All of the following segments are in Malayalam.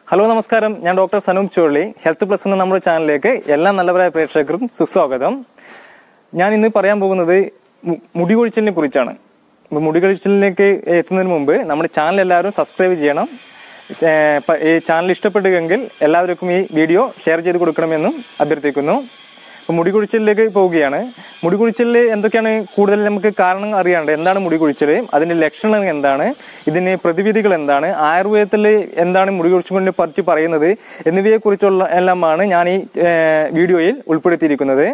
ഹലോ നമസ്കാരം ഞാൻ doctor Sanoop Chuvalli health plus എന്ന നമ്മുടെ ചാനലിലേക്ക് എല്ലാ നല്ലവരായ പ്രേക്ഷകർക്കും സുസ്വാഗതം ഞാൻ ഇന്ന് പറയാൻ പോകുന്നത് മു- മുടി കൊഴിച്ചിലിനെ കുറിച്ചാണ് അപ്പോൾ മുടി കൊഴിച്ചിലിലേക്ക് എത്തുന്നതിന് മുമ്പ് നമ്മുടെ ചാനൽ എല്ലാവരും സബ്സ്ക്രൈബ് ചെയ്യണം ഏ, പ- ഈ ചാനൽ ഇഷ്ടപ്പെട്ടുവെങ്കിൽ എല്ലാവർക്കും ഈ വീഡിയോ ഷെയർ ചെയ്ത് കൊടുക്കണമെന്നും അഭ്യർത്ഥിക്കുന്നു അപ്പോൾ മുടി കൊഴിച്ചിലിലേക്ക് പോവുകയാണ് മുടി കൊഴിച്ചിലിൽ എന്തൊക്കെയാണ് കൂടുതൽ നമുക്ക് കാരണം അറിയാണ്ട് എന്താണ് മുടി കൊഴിച്ചിൽ അതിന്റെ ലക്ഷണങ്ങൾ എന്താണ് ഇതിന് പ്രതിവിധികൾ എന്താണ് ആയുർവേദത്തിൽ എന്താണ് മുടി കൊഴിച്ചിലിനെ പറ്റി പറയുന്നത് എന്നിവയെ കുറിച്ചുള്ള എല്ലാമാണ് ഞാൻ ഈ ഏ, വീഡിയോയിൽ ഉൾപ്പെടുത്തിയിരിക്കുന്നത്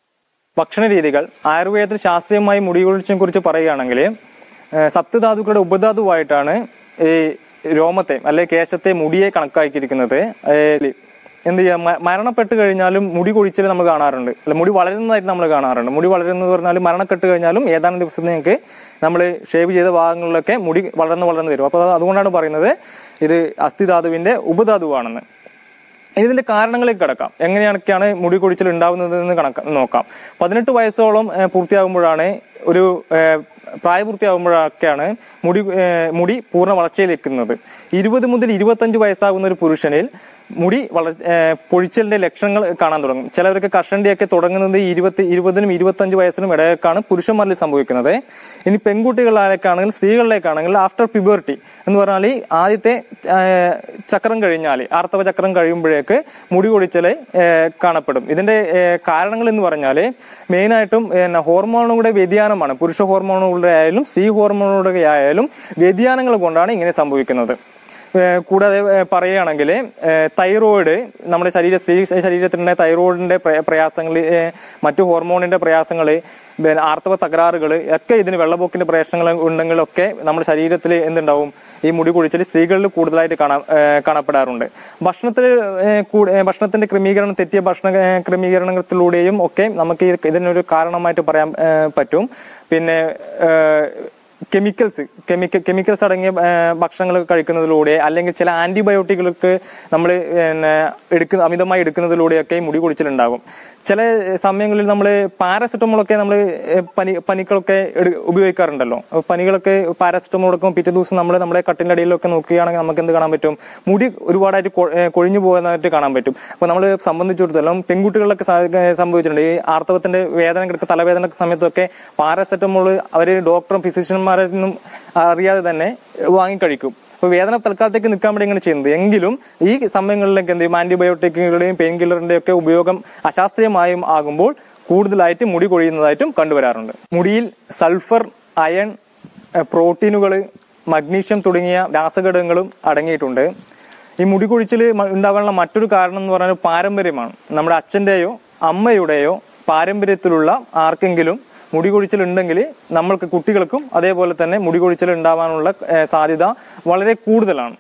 ഭക്ഷണ രീതികൾ ആയുർവേദത്തിൽ ശാസ്ത്രീയമായി മുടി കൊഴിച്ചിലിനെ കുറിച്ച് പറയുകയാണെങ്കിൽ ഏഹ്, സപ്തധാതുക്കളുടെ ഉപധാതുവായിട്ടാണ് ഈ രോമത്തെ അല്ലെ കേശത്തെ മുടിയെ കണക്കാക്കിയിരിക്കുന്നത് ഏഹ്, എന്ത് ചെയ്യാം മ- മരണപ്പെട്ട് കഴിഞ്ഞാലും മുടി കൊഴിച്ചിൽ നമ്മൾ കാണാറുണ്ട് അല്ല മുടി വളരുന്നതായിട്ട് നമ്മൾ കാണാറുണ്ട് മുടി വളരുന്നത് പറഞ്ഞാൽ മരണപ്പെട്ട് കഴിഞ്ഞാലും ഏതാനും ദിവസത്തേക്ക് നമ്മൾ ഷേവ് ചെയ്ത ഭാഗങ്ങളിലൊക്കെ മുടി വളർന്ന് വളർന്ന് വരും അപ്പോൾ അതുകൊണ്ടാണ് പറയുന്നത് ഇത് അസ്ഥിധാതുവിന്റെ ഉപധാതുവാണെന്ന് ഇനി ഇതിന്റെ കാരണങ്ങളിലേക്ക് കിടക്കാം എങ്ങനെയൊക്കെയാണ് മുടി കൊഴിച്ചിൽ ഉണ്ടാവുന്നതെന്ന് കണക്ക് നോക്കാം പതിനെട്ട് വയസ്സോളം ഏഹ്, പൂർത്തിയാകുമ്പോഴാണ് ഒരു ഏഹ്, പ്രായപൂർത്തിയാകുമ്പോഴൊക്കെയാണ് മുടി ഏഹ്, മുടി പൂർണ്ണ വളർച്ചയിലെത്തുന്നത് ഇരുപത് മുതൽ ഇരുപത്തഞ്ച് വയസ്സാകുന്ന ഒരു പുരുഷനിൽ മുടി വള ഏഹ്, പൊഴിച്ചലിന്റെ ലക്ഷണങ്ങൾ കാണാൻ തുടങ്ങും ചിലവർക്ക് കഷണ്ടിയൊക്കെ തുടങ്ങുന്നത് ഇരുപത്തി ഇരുപതിനും ഇരുപത്തഞ്ച് വയസ്സിനും ഇടയ്ക്കാണ് പുരുഷന്മാരിൽ സംഭവിക്കുന്നത് ഇനി പെൺകുട്ടികളിലേക്കാണെങ്കിൽ സ്ത്രീകളിലേക്കാണെങ്കിൽ ആഫ്റ്റർ പ്യൂബർട്ടി എന്ന് പറഞ്ഞാൽ ഈ ആദ്യത്തെ ഏഹ്, ചക്രം കഴിഞ്ഞാൽ ആർത്തവ ചക്രം കഴിയുമ്പോഴേക്ക് മുടി കൊഴിച്ചൽ ഏഹ്, കാണപ്പെടും ഇതിന്റെ ഏഹ്, കാരണങ്ങൾ എന്ന് പറഞ്ഞാൽ മെയിനായിട്ടും പിന്നെ ഹോർമോണുകളുടെ വ്യതിയാനമാണ് പുരുഷ ഹോർമോണുകളുടെ ആയാലും സ്ത്രീ ഹോർമോണുകളുടെ ആയാലും വ്യതിയാനങ്ങൾ കൊണ്ടാണ് ഇങ്ങനെ സംഭവിക്കുന്നത് ഏഹ് കൂടാതെ ഏഹ് പറയുകയാണെങ്കിൽ ഏഹ് തൈറോയിഡ് നമ്മുടെ ശരീര സ്ത്രീ ശരീരത്തിന്റെ തൈറോയിഡിന്റെ പ്രയാസങ്ങൾ മറ്റു ഹോർമോണിന്റെ പ്രയാസങ്ങൾ പിന്നെ ആർത്തവ തകരാറുകൾ ഒക്കെ ഇതിന് വെള്ളപ്പൊക്കിന്റെ പ്രശ്നങ്ങൾ ഉണ്ടെങ്കിലൊക്കെ നമ്മുടെ ശരീരത്തിൽ എന്തുണ്ടാവും ഈ മുടി കൊഴിച്ചിൽ സ്ത്രീകളിൽ കൂടുതലായിട്ട് കാണാ ഏഹ് കാണപ്പെടാറുണ്ട് ഭക്ഷണത്തിൽ ഏഹ് കൂ- ഏഹ് ഭക്ഷണത്തിന്റെ ക്രമീകരണം തെറ്റിയ ഭക്ഷണ ഏഹ് ക്രമീകരണത്തിലൂടെയും ഒക്കെ നമുക്ക് ഈ ഇതിനൊരു കാരണമായിട്ട് പറയാൻ ഏഹ് പറ്റും പിന്നെ ഏഹ് കെമിക്കൽസ് കെമിക്കൽ കെമിക്കൽസ് അടങ്ങിയ ഭക്ഷണങ്ങൾ കഴിക്കുന്നതിലൂടെ അല്ലെങ്കിൽ ചില ആന്റിബയോട്ടിക്കുകൾക്ക് നമ്മൾ പിന്നെ എടുക്കുന്ന അമിതമായി എടുക്കുന്നതിലൂടെയൊക്കെ ഈ മുടി കൊഴിച്ചിലുണ്ടാകും ചില സമയങ്ങളിൽ നമ്മൾ പാരസെറ്റമോളൊക്കെ നമ്മൾ പനി പനികളൊക്കെ എടു- ഉപയോഗിക്കാറുണ്ടല്ലോ അപ്പൊ പനികളൊക്കെ പാരസെറ്റമോൾ എടുക്കുമ്പോൾ പിറ്റേ ദിവസം നമ്മൾ നമ്മുടെ കട്ടിന്റെ അടിയിലൊക്കെ നോക്കുകയാണെങ്കിൽ നമുക്ക് എന്ത് കാണാൻ പറ്റും മുടി ഒരുപാടായിട്ട് കൊ- ഏ, കൊഴിഞ്ഞു പോകുന്നതായിട്ട് കാണാൻ പറ്റും അപ്പൊ നമ്മൾ സംബന്ധിച്ചിടത്തോളം പെൺകുട്ടികളിലൊക്കെ സ- ഏ, സംഭവിച്ചിട്ടുണ്ട് ഈ ആർത്തവത്തിന്റെ വേദന കിടക്കുന്ന തലവേദന സമയത്തൊക്കെ പാരസെറ്റമോൾ അവര് ഡോക്ടറും ഫിസിഷ്യന്മാരിൽ നിന്നും അറിയാതെ തന്നെ വാങ്ങി കഴിക്കും അപ്പൊ വേദന തൽക്കാലത്തേക്ക് നിൽക്കാൻ വേണ്ടി ഇങ്ങനെ ചെയ്യുന്നത് എങ്കിലും ഈ സമയങ്ങളിലേക്ക് എന്ത് ചെയ്യും ആന്റിബയോട്ടിക്കുകളുടെയും പെയിൻ കില്ലറിന്റെ ഒക്കെ ഉപയോഗം അശാസ്ത്രീയമായും ആകുമ്പോൾ കൂടുതലായിട്ട് മുടി കൊഴിയുന്നതായിട്ടും കണ്ടുവരാറുണ്ട് മുടിയിൽ സൾഫർ അയൺ പ്രോട്ടീനുകൾ മഗ്നീഷ്യം തുടങ്ങിയ രാസഘടകങ്ങളും അടങ്ങിയിട്ടുണ്ട് ഈ മുടി കൊഴിച്ചിൽ ഉണ്ടാകാനുള്ള മറ്റൊരു കാരണം എന്ന് പറയുന്നത് പാരമ്പര്യമാണ് നമ്മുടെ അച്ഛന്റെയോ അമ്മയുടെയോ പാരമ്പര്യത്തിലുള്ള ആർക്കെങ്കിലും മുടി കൊഴിച്ചിൽ ഉണ്ടെങ്കിൽ നമ്മൾക്ക് കുട്ടികൾക്കും അതേപോലെ തന്നെ മുടി കൊഴിച്ചിൽ ഉണ്ടാവാനുള്ള ഏഹ്, സാധ്യത വളരെ കൂടുതലാണ്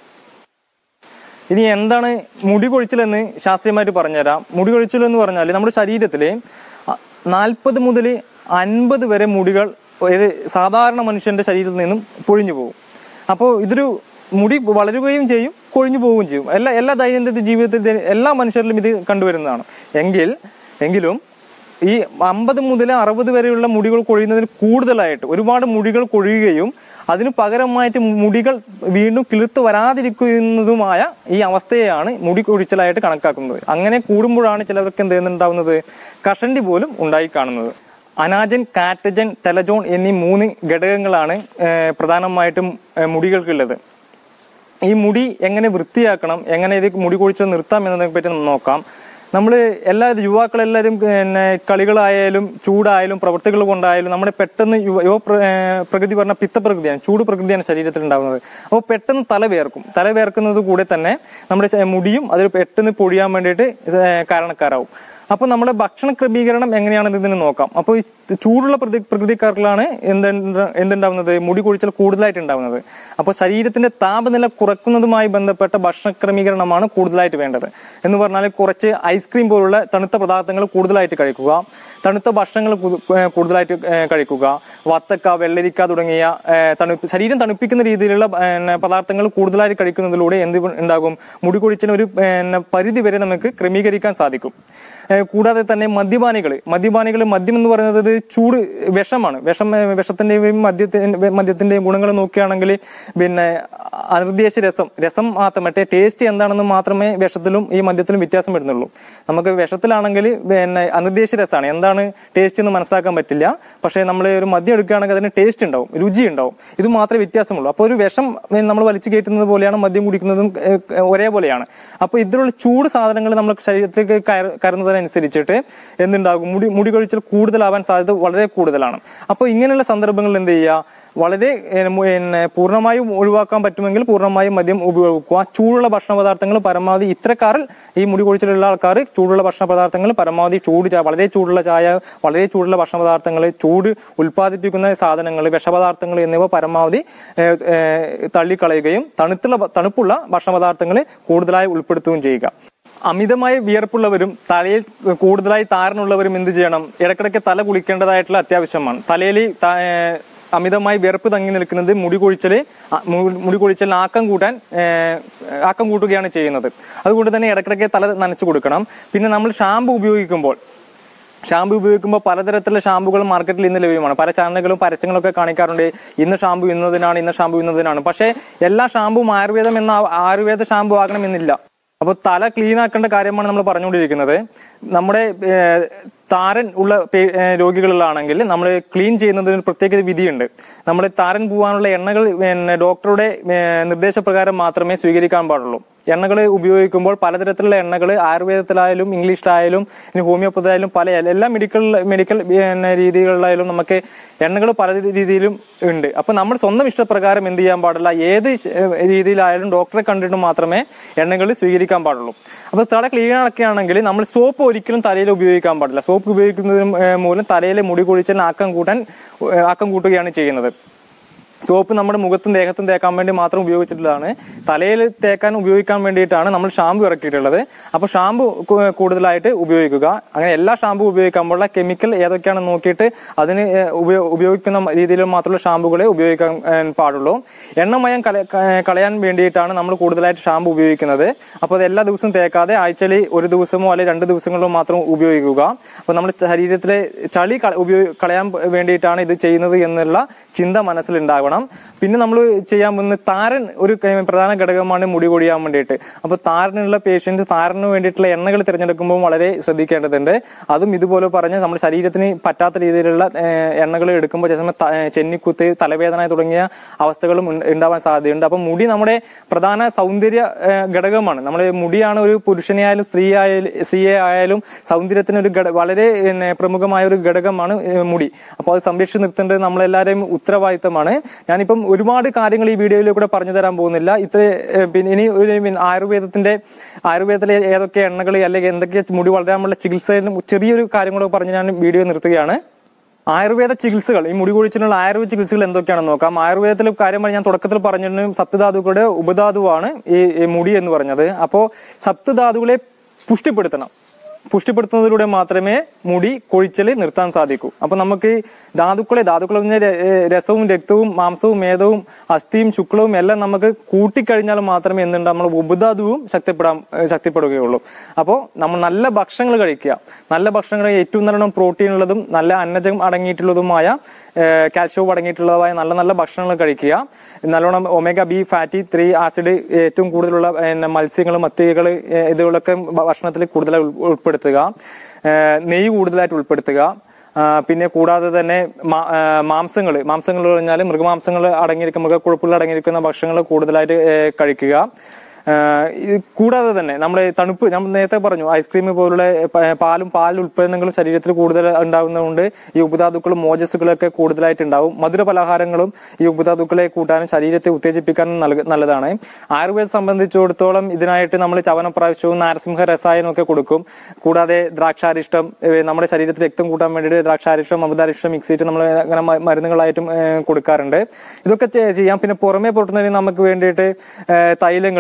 ഇനി എന്താണ് മുടി കൊഴിച്ചിൽ എന്ന് ശാസ്ത്രീയമായിട്ട് പറഞ്ഞുതരാം മുടി കൊഴിച്ചിൽ എന്ന് പറഞ്ഞാൽ നമ്മുടെ ശരീരത്തിൽ നാൽപ്പത് മുതൽ അൻപത് വരെ മുടികൾ ഒരു സാധാരണ മനുഷ്യന്റെ ശരീരത്തിൽ നിന്നും പൊഴിഞ്ഞു പോകും അപ്പോൾ ഇതൊരു മുടി വളരുകയും ചെയ്യും കൊഴിഞ്ഞു പോവുകയും ചെയ്യും എല്ലാ എല്ലാ ദൈനംദിന ജീവിതത്തിൽ എല്ലാ മനുഷ്യരിലും ഇത് കണ്ടുവരുന്നതാണ് എങ്കിൽ എങ്കിലും ഈ അമ്പത് മുതൽ അറുപത് വരെയുള്ള മുടികൾ കൊഴിയുന്നതിന് കൂടുതലായിട്ട് ഒരുപാട് മുടികൾ കൊഴിയുകയും അതിന് പകരമായിട്ട് മുടികൾ വീണ്ടും കിളുത്ത് വരാതിരിക്കുന്നതുമായ ഈ അവസ്ഥയെയാണ് മുടി കൊഴിച്ചലായിട്ട് കണക്കാക്കുന്നത് അങ്ങനെ കൂടുമ്പോഴാണ് ചിലർക്ക് എന്ത് ചെയ്യുന്നുണ്ടാവുന്നത് കഷണ്ടി പോലും ഉണ്ടായി കാണുന്നത് അനാജൻ കാറ്റജൻ ടെലജോൺ എന്നീ മൂന്ന് ഘടകങ്ങളാണ് ഏഹ്, പ്രധാനമായിട്ടും ഏഹ്, മുടികൾക്കുള്ളത് ഈ മുടി എങ്ങനെ വൃത്തിയാക്കണം എങ്ങനെ ഇത് മുടി കൊഴിച്ച് നിർത്താം എന്നതിനെ പറ്റി നമുക്ക് നോക്കാം നമ്മൾ എല്ലാ യുവാക്കളെല്ലാവരും പിന്നെ കളികളായാലും ചൂടായാലും പ്രവൃത്തികൾ കൊണ്ടായാലും നമ്മുടെ പെട്ടെന്ന് യുവ യുവ പ്ര- ഏർ പ്രകൃതി പറഞ്ഞ പിത്തപ്രകൃതിയാണ് ചൂട് പ്രകൃതിയാണ് ശരീരത്തിൽ ഉണ്ടാകുന്നത് അപ്പോൾ പെട്ടെന്ന് തല വേർക്കും തല വേർക്കുന്നത് കൂടെ തന്നെ നമ്മുടെ ശ- മുടിയും അതിൽ പെട്ടെന്ന് പൊഴിയാൻ വേണ്ടിയിട്ട് ഏർ കാരണക്കാരാവും അപ്പോൾ നമ്മുടെ ഭക്ഷണ ക്രമീകരണം എങ്ങനെയാണെന്ന് ഇതിന് നോക്കാം അപ്പോൾ ഈ ചൂടുള്ള പ്രകൃതി പ്രകൃതിക്കാരിലാണ് എന്ത് എന്തുണ്ടാവുന്നത് മുടി കൊഴിച്ചൽ കൂടുതലായിട്ട് ഉണ്ടാവുന്നത് അപ്പോൾ ശരീരത്തിന്റെ താപനില കുറയ്ക്കുന്നതുമായി ബന്ധപ്പെട്ട ഭക്ഷണ ക്രമീകരണമാണ് കൂടുതലായിട്ട് വേണ്ടത് എന്ന് പറഞ്ഞാൽ കുറച്ച് ഐസ്ക്രീം പോലുള്ള തണുത്ത പദാർത്ഥങ്ങൾ കൂടുതലായിട്ട് കഴിക്കുക തണുത്ത ഭക്ഷണങ്ങൾ കു- ഏഹ് കൂടുതലായിട്ട് ഏഹ് കഴിക്കുക വത്തക്ക വെള്ളരിക്ക തുടങ്ങിയ ഏഹ് തണുപ്പ് ശരീരം തണുപ്പിക്കുന്ന രീതിയിലുള്ള പിന്നെ പദാർത്ഥങ്ങൾ കൂടുതലായിട്ട് കഴിക്കുന്നതിലൂടെ എന്ത് ഉണ്ടാകും മുടി കൊഴിച്ചിന് ഒരു പിന്നെ പരിധി വരെ നമുക്ക് ക്രമീകരിക്കാൻ സാധിക്കും ഏഹ് കൂടാതെ തന്നെ മദ്യപാനികൾ മദ്യപാനികൾ മദ്യം എന്ന് പറയുന്നത് ഇത് ചൂട് വിഷമാണ് വിഷം ഏഹ് വിഷത്തിന്റെയും മദ്യത്തിന്റെ മദ്യത്തിന്റെയും ഗുണങ്ങൾ നോക്കുകയാണെങ്കിൽ പിന്നെ അനിർദ്ദേശ രസം രസം മാത്രം മറ്റേ ടേസ്റ്റ് എന്താണെന്ന് മാത്രമേ വിഷത്തിലും ഈ മദ്യത്തിലും വ്യത്യാസം വരുന്നുള്ളൂ നമുക്ക് വിഷത്തിലാണെങ്കിൽ പിന്നെ അനിർദ്ദേശ രസമാണ് എന്താണ് ടേസ്റ്റ് എന്ന് മനസ്സിലാക്കാൻ പറ്റില്ല പക്ഷേ നമ്മൾ ഒരു മദ്യം എടുക്കുകയാണെങ്കിൽ അതിന് ടേസ്റ്റ് ഉണ്ടാവും രുചി ഉണ്ടാവും ഇത് മാത്രമേ വ്യത്യാസമുള്ളൂ അപ്പോൾ ഒരു വിഷം നമ്മൾ വലിച്ചു കയറ്റുന്നത് പോലെയാണ് മദ്യം കുടിക്കുന്നതും ഏഹ്, ഒരേപോലെയാണ് അപ്പോൾ ഇതിലുള്ള ചൂട് സാധനങ്ങൾ നമ്മൾ ശരീരത്തിലേക്ക് കയറ- കയറുന്നതിനനുസരിച്ചിട്ട് എന്തുണ്ടാകും മുടി മുടി കൊഴിച്ചിൽ കൂടുതലാവാൻ സാധ്യത വളരെ കൂടുതലാണ് അപ്പോൾ ഇങ്ങനെയുള്ള സന്ദർഭങ്ങളിൽ എന്ത് ചെയ്യുക വളരെ ഏഹ്, മു- പിന്നെ പൂർണ്ണമായും ഒഴിവാക്കാൻ പറ്റുമെങ്കിൽ പൂർണ്ണമായും മദ്യം ഉപയോഗിക്കുക ചൂടുള്ള ഭക്ഷണ പദാർത്ഥങ്ങൾ പരമാവധി ഇത്തരക്കാരിൽ ഈ മുടി കൊഴിച്ചിലുള്ള ആൾക്കാർ ചൂടുള്ള ഭക്ഷണ പദാർത്ഥങ്ങൾ പരമാവധി ചൂട് ചായ വളരെ ചൂടുള്ള ചായ വളരെ ചൂടുള്ള ഭക്ഷണ പദാർത്ഥങ്ങൾ ചൂട് ഉൽപ്പാദിപ്പിക്കുന്ന സാധനങ്ങൾ വിഷപദാർത്ഥങ്ങൾ എന്നിവ പരമാവധി ഏഹ്, ഏഹ്, തള്ളിക്കളയുകയും തണുത്തുള്ള തണുപ്പുള്ള ഭക്ഷണ പദാർത്ഥങ്ങൾ കൂടുതലായി ഉൾപ്പെടുത്തുകയും ചെയ്യുക അമിതമായി വിയർപ്പുള്ളവരും തലയിൽ കൂടുതലായി താരനുള്ളവരും എന്ത് ചെയ്യണം ഇടയ്ക്കിടയ്ക്ക് തല കുളിക്കേണ്ടതായിട്ടുള്ള അത്യാവശ്യമാണ് തലയിൽ ത- ഏഹ് അമിതമായി വിയർപ്പ് തങ്ങി നിൽക്കുന്നത് മുടി കൊഴിച്ചല് അ- മു- മുടി കൊഴിച്ചലിന് ആക്കം കൂട്ടാൻ ഏഹ്, ആക്കം കൂട്ടുകയാണ് ചെയ്യുന്നത് അതുകൊണ്ട് തന്നെ ഇടയ്ക്കിടയ്ക്ക് തല നനച്ചു കൊടുക്കണം പിന്നെ നമ്മൾ ഷാമ്പു ഉപയോഗിക്കുമ്പോൾ ഷാമ്പു ഉപയോഗിക്കുമ്പോൾ പലതരത്തിലുള്ള ഷാമ്പുകൾ മാർക്കറ്റിൽ ഇന്ന് ലഭ്യമാണ് പല ചാനലുകളും പരസ്യങ്ങളൊക്കെ കാണിക്കാറുണ്ട് ഇന്ന് ഷാമ്പു ഇന്നതിനാണ് ഇന്ന് ഷാമ്പു ഇന്നതിനാണ് പക്ഷേ എല്ലാ ഷാമ്പുവും ആയുർവേദം എന്ന ആ- ആയുർവേദ ഷാമ്പു ആകണമെന്നില്ല അപ്പോൾ തല ക്ലീൻ ആക്കേണ്ട കാര്യമാണ് നമ്മൾ പറഞ്ഞുകൊണ്ടിരിക്കുന്നത് നമ്മുടെ ഏഹ്, താരൻ ഉള്ള പേ- ഏഹ്, രോഗികളിലാണെങ്കിൽ നമ്മൾ ക്ലീൻ ചെയ്യുന്നതിന് ഒരു പ്രത്യേക വിധിയുണ്ട് നമ്മൾ താരൻ പോകാനുള്ള എണ്ണകൾ പിന്നെ ഡോക്ടറുടെ ഏഹ്, നിർദ്ദേശപ്രകാരം മാത്രമേ സ്വീകരിക്കാൻ പാടുള്ളൂ എണ്ണകൾ ഉപയോഗിക്കുമ്പോൾ പലതരത്തിലുള്ള എണ്ണകൾ ആയുർവേദത്തിലായാലും ഇംഗ്ലീഷിലായാലും ഇനി ഹോമിയോപ്പതിയിലായാലും പല എല്ലാ മെഡിക്കൽ മെഡിക്കൽ പിന്നെ രീതികളിലായാലും നമുക്ക് എണ്ണകൾ പല രീതിയിലും ഉണ്ട് അപ്പൊ നമ്മൾ സ്വന്തം ഇഷ്ടപ്രകാരം എന്ത് ചെയ്യാൻ പാടില്ല ഏത് ശ- രീതിയിലായാലും ഡോക്ടറെ കണ്ടിട്ട് മാത്രമേ എണ്ണകൾ സ്വീകരിക്കാൻ പാടുള്ളൂ അപ്പൊ തല ക്ലീൻ ആക്കുകയാണെങ്കിൽ നമ്മൾ സോപ്പ് ഒരിക്കലും തലയിൽ ഉപയോഗിക്കാൻ പാടില്ല സോപ്പ് ഉപയോഗിക്കുന്നതിന് ഏഹ് മൂലം തലയിലെ മുടി കൊഴിച്ചലിന് ആക്കം കൂട്ടാൻ ഏഹ് ആക്കം കൂട്ടുകയാണ് ചെയ്യുന്നത് സോപ്പ് നമ്മുടെ മുഖത്തും ദേഹത്തും തേക്കാൻ വേണ്ടി മാത്രം ഉപയോഗിച്ചിട്ടുള്ളതാണ് തലയിൽ തേക്കാൻ ഉപയോഗിക്കാൻ വേണ്ടിയിട്ടാണ് നമ്മൾ ഷാമ്പു ഇറക്കിയിട്ടുള്ളത് അപ്പോൾ ഷാമ്പു കു- കൂടുതലായിട്ട് ഉപയോഗിക്കുക അങ്ങനെ എല്ലാ ഷാമ്പു ഉപയോഗിക്കുമ്പോഴുള്ള കെമിക്കൽ ഏതൊക്കെയാണെന്ന് നോക്കിയിട്ട് അതിന് ഏഹ്, ഉപയോ- ഉപയോഗിക്കുന്ന രീതിയിൽ മാത്രമുള്ള ഷാമ്പുകളെ ഉപയോഗിക്കാൻ ഏഹ്, പാടുള്ളൂ എണ്ണമയം കല- ക- കളയാൻ വേണ്ടിയിട്ടാണ് നമ്മൾ കൂടുതലായിട്ട് ഷാമ്പു ഉപയോഗിക്കുന്നത് അപ്പോൾ അത് എല്ലാ ദിവസവും തേക്കാതെ ആഴ്ചയിൽ ഒരു ദിവസമോ അല്ലെങ്കിൽ രണ്ട് ദിവസങ്ങളിലോ മാത്രം ഉപയോഗിക്കുക അപ്പോൾ നമ്മുടെ ശരീരത്തിലെ ചളി കള- ഉപയോഗി കളയാൻ വേണ്ടിയിട്ടാണ് ഇത് ചെയ്യുന്നത് എന്നുള്ള ചിന്ത മനസ്സിലുണ്ടാകണം പിന്നെ നമ്മൾ ചെയ്യാൻ പോകുന്ന താരൻ ഒരു ക- പ്രധാന ഘടകമാണ് മുടി കൊഴിയാൻ വേണ്ടിയിട്ട് അപ്പോൾ താരനുള്ള പേഷ്യൻസ് താരന് വേണ്ടിയിട്ടുള്ള എണ്ണകൾ തിരഞ്ഞെടുക്കുമ്പോൾ വളരെ ശ്രദ്ധിക്കേണ്ടതുണ്ട് അതും ഇതുപോലെ പറഞ്ഞ് നമ്മുടെ ശരീരത്തിന് പറ്റാത്ത രീതിയിലുള്ള എണ്ണകൾ എടുക്കുമ്പോൾ ചില സമയം ത- ഏഹ് ചെന്നിക്കുത്ത് തലവേദന തുടങ്ങിയ അവസ്ഥകളും ഉണ്ട്- ഉണ്ടാവാൻ സാധ്യതയുണ്ട് അപ്പം മുടി നമ്മുടെ പ്രധാന സൗന്ദര്യ ഏഹ് ഘടകമാണ് നമ്മുടെ മുടിയാണ് ഒരു പുരുഷനെ ആയാലും സ്ത്രീ ആയാലും സ്ത്രീയെ ആയാലും സൗന്ദര്യത്തിന് ഒരു ഘട വളരെ പിന്നെ പ്രമുഖമായ ഒരു ഘടകമാണ് ഏഹ് മുടി അപ്പോൾ അത് സംരക്ഷിച്ച് നിർത്തേണ്ടത് നമ്മളെല്ലാവരെയും ഉത്തരവാദിത്തമാണ് ഞാനിപ്പം ഒരുപാട് കാര്യങ്ങൾ ഈ വീഡിയോയിലൂടെ പറഞ്ഞു തരാൻ പോകുന്നില്ല ഇത്ര ഏഹ് പിന്നെ ഇനി ഒരു പിന്നെ ആയുർവേദത്തിന്റെ ആയുർവേദത്തിലെ ഏതൊക്കെ എണ്ണകൾ അല്ലെങ്കിൽ എന്തൊക്കെ മുടി വളരാനുള്ള ചികിത്സയിലും ചെറിയൊരു കാര്യങ്ങളൊക്കെ പറഞ്ഞ് ഞാൻ വീഡിയോ നിർത്തുകയാണ് ആയുർവേദ ചികിത്സകൾ ഈ മുടി കൊഴിച്ചിലുള്ള ആയുർവേദ ചികിത്സകൾ എന്തൊക്കെയാണെന്ന് നോക്കാം ആയുർവേദത്തിൽ കാര്യം പറഞ്ഞ് ഞാൻ തുടക്കത്തിൽ പറഞ്ഞിരുന്നു സപ്തധാതുക്കളുടെ ഉപധാതുവാണ് ഈ ഈ മുടി എന്ന് പറഞ്ഞത് അപ്പോൾ സപ്തധാതുക്കളെ പുഷ്ടിപ്പെടുത്തണം പുഷ്ടിപ്പെടുത്തുന്നതിലൂടെ മാത്രമേ മുടി കൊഴിച്ചൽ നിർത്താൻ സാധിക്കൂ അപ്പൊ നമുക്ക് ഈ ധാതുക്കളെ ധാതുക്കൾ എന്ന് പറഞ്ഞാൽ ര- ഏഹ് രസവും രക്തവും മാംസവും മേധവും അസ്ഥിയും ശുക്ലവും എല്ലാം നമുക്ക് കൂട്ടിക്കഴിഞ്ഞാൽ മാത്രമേ എന്തുണ്ട് നമ്മൾ ഉപധാതുവും ശക്തിപ്പെടാൻ ഏഹ് ശക്തിപ്പെടുകയുള്ളൂ അപ്പോൾ നമ്മൾ നല്ല ഭക്ഷണങ്ങൾ കഴിക്കുക നല്ല ഭക്ഷണങ്ങൾ ഏറ്റവും നല്ലോണം പ്രോട്ടീൻ ഉള്ളതും നല്ല അന്നജം അടങ്ങിയിട്ടുള്ളതുമായ ഏഹ് കാൽഷ്യവും അടങ്ങിയിട്ടുള്ളതുമായ നല്ല നല്ല ഭക്ഷണങ്ങൾ കഴിക്കുക നല്ലോണം omega B fatty three acid ഏറ്റവും കൂടുതലുള്ള പിന്നെ മത്സ്യങ്ങൾ മത്തികൾ ഇതുകളൊക്കെ ഭക്ഷണത്തിൽ കൂടുതലായി ഉൾ- ഉൾപ്പെടുത്തുക ഏഹ് നെയ്യ് കൂടുതലായിട്ട് ഉൾപ്പെടുത്തുക ആ, പിന്നെ കൂടാതെ തന്നെ മാംസങ്ങൾ മാംസങ്ങൾ പറഞ്ഞാൽ മൃഗമാംസങ്ങൾ അടങ്ങിയിരിക്കുന്ന മൃഗക്കൊഴുപ്പുകൾ അടങ്ങിയിരിക്കുന്ന ഭക്ഷണങ്ങൾ കൂടുതലായിട്ട് ഏഹ് കഴിക്കുക ആ, ഇത് കൂടാതെ തന്നെ നമ്മുടെ തണുപ്പ് നമ്മൾ നേരത്തെ പറഞ്ഞു ഐസ്ക്രീം പോലുള്ള പ- പാലും പാൽ ഉൽപ്പന്നങ്ങളും ശരീരത്തിൽ കൂടുതൽ ഉണ്ടാകുന്നതുകൊണ്ട് ഈ ഉപധാതുക്കളും മോജസ്സുകളൊക്കെ കൂടുതലായിട്ട് ഉണ്ടാവും മധുര പലഹാരങ്ങളും ഈ ഉപധാതുക്കളെ കൂട്ടാനും ശരീരത്തെ ഉത്തേജിപ്പിക്കാനും നൽക- നല്ലതാണ് ആയുർവേദം സംബന്ധിച്ചിടത്തോളം ഇതിനായിട്ട് നമ്മൾ ചവനപ്രാവശ്യവും നാരസിംഹ രസായനവും ഒക്കെ കൊടുക്കും കൂടാതെ ദ്രാക്ഷാരിഷ്ടം ഏഹ് നമ്മുടെ ശരീരത്തിൽ രക്തം കൂട്ടാൻ വേണ്ടിയിട്ട് ദ്രാക്ഷാരിഷ്ടം അമൃതാരിഷ്ടം മിക്സ് ചെയ്തിട്ട് നമ്മൾ അങ്ങനെ മ- മരുന്നുകളായിട്ടും ഏഹ് കൊടുക്കാറുണ്ട് ഇതൊക്കെ ചെ- ചെയ്യാം പിന്നെ പുറമേ പൊട്ടുന്നതിന് നമുക്ക് വേണ്ടിയിട്ട് തൈലങ്ങൾ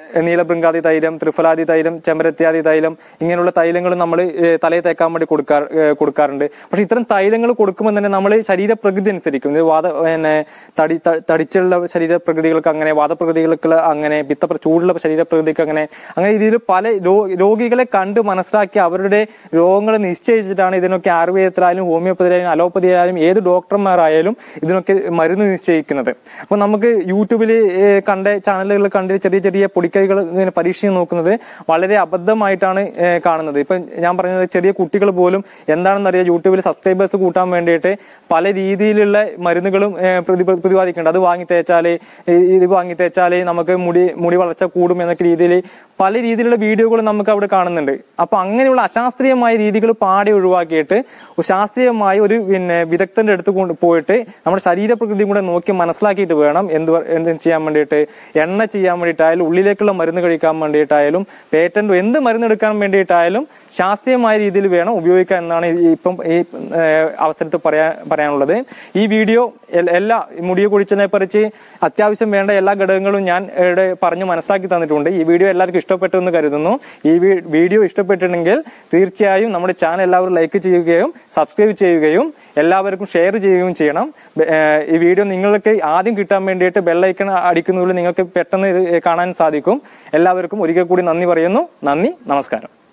നീലബൃങ്കാതി തൈലം ത്രിഫലാതി തൈലം ചെമ്പരത്യാദി തൈലം ഇങ്ങനെയുള്ള തൈലങ്ങൾ നമ്മൾ തലയിൽ തേക്കാൻ വേണ്ടി കൊടുക്കാർ ഏഹ് കൊടുക്കാറുണ്ട് പക്ഷെ ഇത്തരം തൈലങ്ങൾ കൊടുക്കുമ്പോൾ തന്നെ നമ്മൾ ശരീരപ്രകൃതി അനുസരിക്കും ഇത് വാദ പിന്നെ തടി ത- തടിച്ചുള്ള ശരീരപ്രകൃതികൾക്ക് അങ്ങനെ വാദപ്രകൃതികൾക്ക് അങ്ങനെ പിത്തപ്ര ചൂടുള്ള ശരീരപ്രകൃതിക്ക് അങ്ങനെ അങ്ങനെ രീതിയിൽ പല രോ- രോഗികളെ കണ്ട് മനസ്സിലാക്കി അവരുടെ രോഗങ്ങൾ നിശ്ചയിച്ചിട്ടാണ് ഇതിനൊക്കെ ആയുർവേദത്തിലായാലും ഹോമിയോപ്പതിയിലായാലും അലോപ്പതിയിലായാലും ഏത് ഡോക്ടർമാരായാലും ഇതിനൊക്കെ മരുന്ന് നിശ്ചയിക്കുന്നത് അപ്പൊ നമുക്ക് യൂട്യൂബിൽ കണ്ട ചാനലുകൾ കണ്ട് ചെറിയ ചെറിയ പൊടിക്കൈകൾ ഇങ്ങനെ പരീക്ഷിച്ച് നോക്കുന്നത് വളരെ അബദ്ധമായിട്ടാണ് ഏഹ് കാണുന്നത് ഇപ്പൊ ഞാൻ പറഞ്ഞത് ചെറിയ കുട്ടികൾ പോലും എന്താണെന്ന് അറിയാം യൂട്യൂബിൽ സബ്സ്ക്രൈബേഴ്സ് കൂട്ടാൻ വേണ്ടിയിട്ട് പല രീതിയിലുള്ള മരുന്നുകളും ഏഹ് പ്രതി- പ്രതിപാദിക്കുന്നുണ്ട് അത് വാങ്ങി തേച്ചാല് ഈ- ഇത് വാങ്ങി തേച്ചാല് നമുക്ക് മുടി മുടി വളർച്ച കൂടും എന്നൊക്കെ രീതിയിൽ പല രീതിയിലുള്ള വീഡിയോകൾ നമുക്ക് അവിടെ കാണുന്നുണ്ട് അപ്പൊ അങ്ങനെയുള്ള അശാസ്ത്രീയമായ രീതികൾ പാടെ ഒഴിവാക്കിയിട്ട് ഒരു ശാസ്ത്രീയമായ ഒരു പിന്നെ വിദഗ്ധന്റെ അടുത്ത് കൊണ്ട് പോയിട്ട് നമ്മുടെ ശരീരപ്രകൃതിയും കൂടെ നോക്കി മനസ്സിലാക്കിയിട്ട് വേണം എന്ത് വ- എന്ത് ചെയ്യാൻ വേണ്ടിയിട്ട് എണ്ണ ചെയ്യാൻ വേണ്ടിയിട്ടായാലും ഉള്ളിലേക്കുള്ള മരുന്ന് കഴിക്കാൻ വേണ്ടിയിട്ടായാലും പേറ്റന്റ് എന്ത് മരുന്ന് എടുക്കാൻ വേണ്ടിയിട്ടായാലും ശാസ്ത്രീയമായ രീതിയിൽ വേണം ഉപയോഗിക്കാൻ എന്നാണ് ഈ- ഇപ്പം ഈ ഏഹ്, അവസരത്തിൽ പറയാൻ പറയാനുള്ളത് ഈ വീഡിയോ എൽ- എല്ലാ മുടിയെ കുഴിച്ചതിനെ പറിച്ച് അത്യാവശ്യം വേണ്ട എല്ലാ ഘടകങ്ങളും ഞാൻ ഇവിടെ പറഞ്ഞ് മനസ്സിലാക്കി തന്നിട്ടുണ്ട് ഈ വീഡിയോ എല്ലാവർക്കും ഇഷ്ടപ്പെട്ടു എന്ന് കരുതുന്നു ഈ വീ- വീഡിയോ ഇഷ്ടപ്പെട്ടിട്ടുണ്ടെങ്കിൽ തീർച്ചയായും നമ്മുടെ ചാനൽ എല്ലാവരും ലൈക്ക് ചെയ്യുകയും സബ്സ്ക്രൈബ് ചെയ്യുകയും എല്ലാവർക്കും ഷെയർ ചെയ്യുകയും ചെയ്യണം ബെ- ഏഹ്, ഈ വീഡിയോ നിങ്ങൾക്ക് ആദ്യം കിട്ടാൻ വേണ്ടിയിട്ട് ബെല്ലൈക്കൺ അടിക്കുന്നതിൽ നിങ്ങൾക്ക് പെട്ടെന്ന് ഇത് കാണാൻ സാധിക്കും എല്ലാവർക്കും ഒരിക്കൽ കൂടി നന്ദി പറയുന്നു നന്ദി നമസ്കാരം